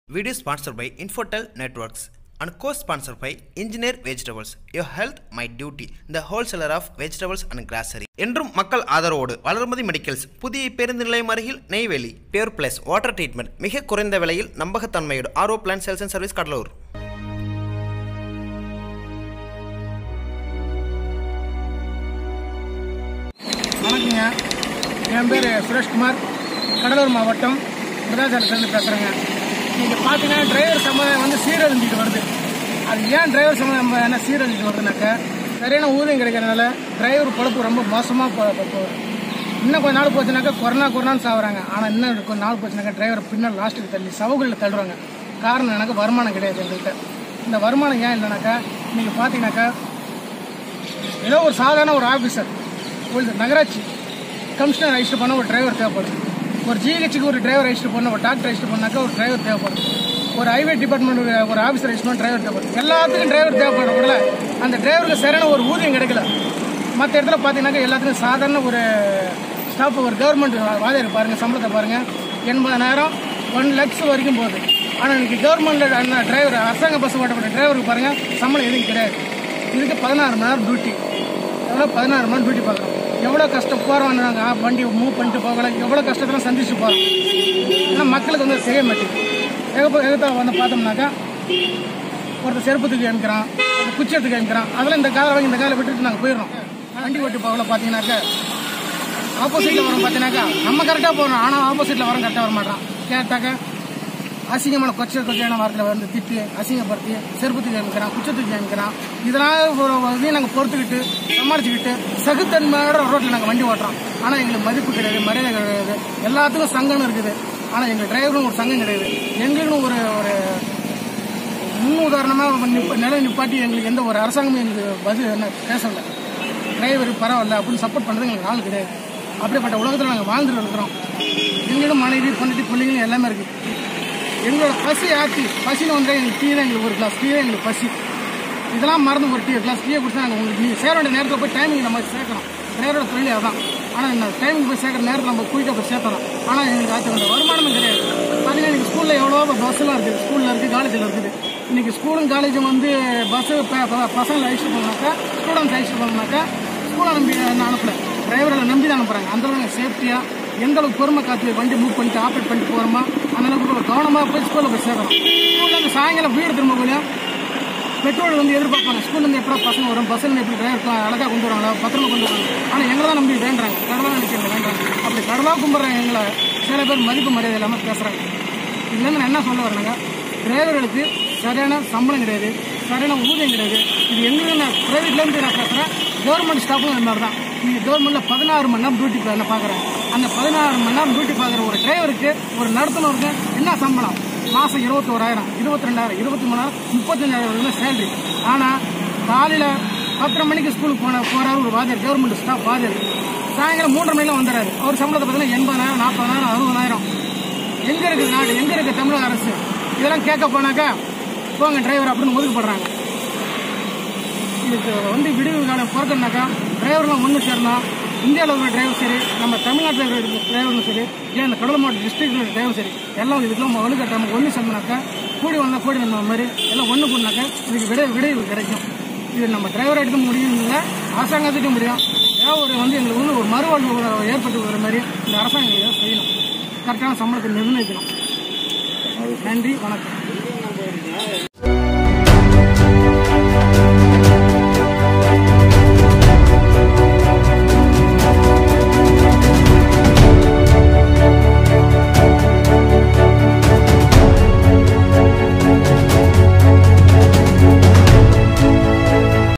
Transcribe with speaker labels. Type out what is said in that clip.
Speaker 1: Video sponsored by Infotel Networks and co-sponsored by Engineer Vegetables. Your health, my duty. The wholesaler of vegetables and grocery. என்றும் மக்கள் ஆதரவோடு Valarmathi medicals புதிய பேருந்து நிலையம் அருகில் Neyveli pure plus water treatment மிக குறைந்த விலையில் நம்பகத்தன்மையோடு RO plant sales and service Cuddalore
Speaker 2: வணக்கங்க என் பேர் சுரேஷ்குமார் கடலூர் மாவட்டம் விருதாச்சலத்துலேருந்து பேசுகிறேங்க நீங்கள் பார்த்தீங்கன்னா டிரைவர் சம்பளம் வந்து சீரழிஞ்சிட்டு வருது அது ஏன் டிரைவர் சம்பளம் என்ன சீரழிஞ்சிட்டு வருதுனாக்கா சரியான ஊதியம் கிடைக்கிறதுனால டிரைவர் பொழப்பு ரொம்ப மோசமாக போ போ- போகுது இன்னும் கொஞ்ச நாள் போச்சுனாக்கா கொரோனா கொரோனான்னு சாகுறாங்க ஆனால் இன்னும் கொஞ்ச நாள் போச்சுனாக்கா டிரைவர் பின்னால் லாஸ்ட்டுக்கு தள்ளி சவுகளில் தள்ளுறாங்க காரணம் எனக்கு வருமானம் கிடையாது எங்கள்கிட்ட இந்த வருமானம் ஏன் இல்லைனாக்கா நீங்கள் பார்த்தீங்கன்னாக்கா ஏதோ ஒரு சாதாரண ஒரு ஆஃபீஸர் ஒரு நகராட்சி கமிஷனர் ரெஜிஸ்டர் பண்ண ஒரு டிரைவர் தேவைப்படுது ஒரு ஜிஹெச்சுக்கு ஒரு டிரைவர் ரெஜிஸ்டர் பண்ண ஒரு டாக்டர் ரெஜிஸ்டர் பண்ணாக்கா ஒரு டிரைவர் தேவைப்படுது ஒரு ஹைவே டிபார்ட்மெண்ட் ஒரு ஆஃபீஸர் ரெஜிஸ்டர் பண்ண டிரைவர் தேவைப்படுது எல்லாத்துக்கும் டிரைவர் தேவைப்படுறதுல அந்த டிரைவருக்கு சரியான ஒரு ஊதியம் கிடைக்கல மற்ற இடத்துல பார்த்தீங்கன்னாக்கா எல்லாத்துக்கும் சாதாரண ஒரு ஸ்டாஃப் ஒரு கவர்மெண்ட் வாதியார் பாருங்கள் சம்பளத்தை பாருங்கள் எண்பதாயிரம் ஒன் லேக்ஸ் வரைக்கும் போகுது ஆனால் இன்னைக்கு கவர்மெண்ட் டிரைவர் அரசாங்க பஸ் ஓட்டப்பட்ட டிரைவருக்கு பாருங்கள் சம்பளம் எதுவும் கிடையாது இதுக்கு பதினாறு மணி நேரம் டியூட்டி எவ்வளோ பதினாறு மணி டியூட்டி பார்க்குறோம் எவ்வளோ கஷ்டம் போகிறோம் நாங்கள் வண்டி மூவ் பண்ணிட்டு போகல எவ்வளோ கஷ்டத்தெல்லாம் சந்திச்சு போகிறோம் ஆனால் மக்களுக்கு வந்து செய்ய மாட்டேங்குது எகப்ப எகத்த வந்து பார்த்தோம்னாக்கா ஒருத்தர் செருப்பு தூக்கி அனுப்பிக்கிறான் ஒருத்தர் குச்சி எடுத்து அனுப்பிக்கிறான் அதெல்லாம் இந்த காலை வாங்கி இந்த காலை விட்டுட்டு நாங்கள் போயிடுறோம் வண்டி ஓட்டி போகல பார்த்தீங்கன்னாக்கா ஆப்போசிட்டில் வரோம் பார்த்தீங்கன்னாக்கா நம்ம கரெக்டாக போகிறோம் ஆனால் ஆப்போசிட்டில் வரோம் கரெக்டாக வர மாட்டான் கேட்டாக்கா அசிங்கமான கொச்சை கொச்சையான வார்த்தையில் வந்து திட்டி அசிங்கப்படுத்தி செருப்பு தூக்கி அமைக்கிறான் குச்சை தூக்கி அமைக்கிறான் இதெல்லாம் ஒரு இதையும் நாங்கள் பொறுத்துக்கிட்டு சமாளிச்சுக்கிட்டு சகுத்தன்மையோட ரோட்டில் நாங்கள் வண்டி ஓட்டுறோம் ஆனால் எங்களுக்கு மதிப்பு கிடையாது மரியாதை கிடையாது எல்லாத்துக்கும் சங்கம்னு இருக்குது ஆனால் எங்கள் டிரைவரும் ஒரு சங்கம் கிடையாது எங்களுக்கும் ஒரு ஒரு முன் உதாரணமாக நிப்ப நிலை நிப்பாட்டி எங்களுக்கு எந்த ஒரு அரசாங்கமும் எங்களுக்கு பதில் என்ன பேசலை டிரைவர் பரவாயில்ல அப்படின்னு சப்போர்ட் பண்ணுறது எங்களுக்கு ஆள் கிடையாது அப்படிப்பட்ட உலகத்தில் நாங்கள் வாழ்ந்துட்டு இருக்கிறோம் எங்களும் மனைவி பொண்ணுட்டி பிள்ளைங்களும் எல்லாமே இருக்குது எங்களோட பசி ஆற்றி பசின்னு வந்தால் எங்களுக்கு டீ தான் எங்களுக்கு ஒரு கிளாஸ் டீ தான் எங்களுக்கு பசி இதெல்லாம் மறந்து ஒரு டீ கிளாஸ் டீயை குடிச்சா நாங்கள் உங்களுக்கு நீங்கள் சேர வேண்டிய நேரத்தில் போய் டைமிங் நம்ம சேர்க்கணும் டிரைவரோட தொழில் அதான் ஆனால் இந்த டைமிங் போய் சேர்க்குற நேரத்தில் நம்ம குயிக்காக போய் சேர்த்தணும் ஆனால் எங்களுக்கு அது அந்த வருமானமும் கிடையாது பார்த்தீங்கன்னா இன்றைக்கி ஸ்கூலில் எவ்வளோ பஸ்ஸெல்லாம் இருக்குது ஸ்கூலில் இருக்குது காலேஜில் இருக்குது இன்றைக்கி ஸ்கூலும் காலேஜும் வந்து பஸ்ஸு பசங்களை ரெஜிஸ்டர் பண்ணாக்கா ஸ்டூடெண்ட்ஸ் ரெஜிஸ்டர் பண்ணாக்கா ஸ்கூலை நம்பி நான் அனுப்பல டிரைவர்களை நம்பி தான் அனுப்புகிறாங்க அந்த அளவுக்கு சேஃப்டியாக எந்த அளவுக்கு பொறுமை காத்து வண்டி மூவ் பண்ணிட்டு ஆப்ரேட் பண்ணிட்டு போகிறோமா அந்த அளவுக்கு ஒரு கவனமாக போய் ஸ்கூலில் போய் சேர்க்கணும் ஸ்கூலில் இருந்து சாயங்காலம் வீடு திரும்ப போய் பெட்ரோல் வந்து எதிர்பார்ப்பாங்க ஸ்கூல்லேருந்து எப்படா பசங்க வரும் பஸ்ஸில் எப்படி டிரைவர் அழகாக கொண்டு வராங்களா பத்திரமா கொண்டு வராங்க ஆனால் எங்களை தான் நம்பி வேண்டாங்க கடலாக நினைக்கிறது வேண்டாங்க அப்படி கடலாக கும்பிட்றாங்க எங்களை சில பேர் மதிப்பு மரியாதை இல்லாமல் பேசுகிறாங்க இதுலேருந்து நான் என்ன சொல்ல வரேனாங்க டிரைவர்களுக்கு சரியான சம்பளம் கிடையாது சரியான ஊதியம் கிடையாது இது எங்களுக்கு நான் ப்ரைவேட்லேருந்து நான் பேசுகிறேன் கவர்மெண்ட் ஸ்டாஃபும் இந்த மாதிரி தான் நீங்கள் கவர்மெண்ட்டில் பதினாறு மணி நேரம் டியூட்டி நான் பார்க்குறேன் அந்த பதினாறு மணி நேரம் டியூட்டி பார்க்குற ஒரு டிரைவருக்கு ஒரு நடத்துனருக்கு என்ன சம்பளம் மாதம் இருபத்தோராயிரம் இருபத்தி ரெண்டாயிரம் இருபத்தி மூணாயிரம் முப்பத்தஞ்சாயிரம் வரைக்கும் சேலரி ஆனால் காலையில் பத்தரை மணிக்கு ஸ்கூலுக்கு போன போகிறாரு ஒரு வாதியார் கவர்மெண்ட் ஸ்டாஃப் வாதியார் சாயங்காலம் மூன்றரை மணிலாம் வந்துடுறாரு அவர் சம்பளத்தை பார்த்தீங்கன்னா எண்பதாயிரம் நாற்பதாயிரம் அறுபதாயிரம் எங்கே இருக்குது நாடு எங்கே இருக்குது தமிழக அரசு இதெல்லாம் கேட்க போனாக்கா போங்க டிரைவர் அப்படின்னு ஒதுக்கப்படுறாங்க இதுக்கு வந்து விடுவு காலம் பிறக்கணுனாக்கா டிரைவர்லாம் ஒன்று சேரணும் இந்தியாவில் இருக்கிற டிரைவர் சரி நம்ம தமிழ்நாட்டில் இருக்கிற டிரைவரும் சரி ஏன் இந்த கடலூர் மாவட்ட டிஸ்ட்ரிக்ட் இருக்கிற டிரைவர் சரி எல்லாம் இதுக்கெல்லாம் வலுக்கட்ட நம்ம ஒன்று சேர்ந்தனாக்கா கூடி வந்தால் கூடி வந்த மாதிரி எல்லாம் ஒன்று கூடினாக்கா இதுக்கு விடை விடைவு கிடைக்கும் இது நம்ம டிரைவர் எடுக்க முடியும் இல்லை அரசாங்கத்துக்கு முடியும் ஏதாவது ஒரு வந்து எங்களுக்கு வந்து ஒரு மறுவாழ்வு ஏற்பட்டு வர மாதிரி இந்த அரசாங்கம் ஏதாவது செய்யணும் கரெக்டான சம்பளத்தை நிர்ணயிக்கணும் நன்றி வணக்கம்